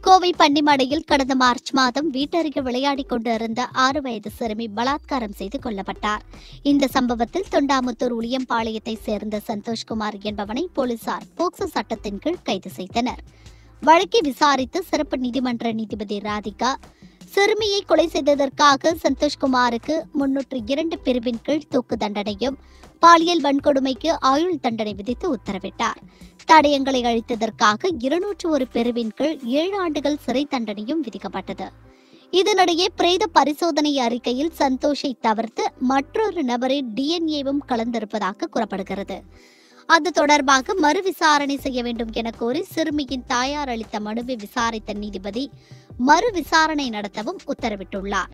கோவை பன்னிமடையில் கடந்த மார்ச் மாதம் வீட்டருகே விளையாடிக் கொண்டிருந்த ஆறு வயது சிறுமி பலாத்காரம் செய்து கொல்லப்பட்டார் இந்த சம்பவத்தில் தொண்டாமுத்தூர் உளியம்பாளையத்தை சேர்ந்த சந்தோஷ்குமார் என்பவனை போலீசார் போக்சோ சட்டத்தின் கீழ் கைது செய்தனர் வழக்கை விசாரித்த சிறப்பு நீதிமன்ற நீதிபதி ராதிகா சிறுமியை கொலை செய்ததற்காக சந்தோஷ்குமாருக்கு முன்னூற்று இரண்டு பிரிவின் கீழ் தூக்கு தண்டனையும் பாலியல் வன்கொடுமைக்கு ஆயுள் தண்டனை விதித்து உத்தரவிட்டார் தடயங்களை அழித்ததற்காக இருநூற்று ஒரு பிரிவின் கீழ் ஏழு ஆண்டுகள் சிறை தண்டனையும் விதிக்கப்பட்டது இதனிடையே பிரேத பரிசோதனை அறிக்கையில் சந்தோஷை தவிர்த்து மற்றொரு நபரின் டிஎன்ஏவும் கலந்திருப்பதாக கூறப்படுகிறது அது தொடர்பாக மறு விசாரணை செய்ய வேண்டும் என கோரி சிறுமியின் தாயார் அளித்த மனுவை விசாரித்த நீதிபதி மறு விசாரணை நடத்தவும் உத்தரவிட்டுள்ளார்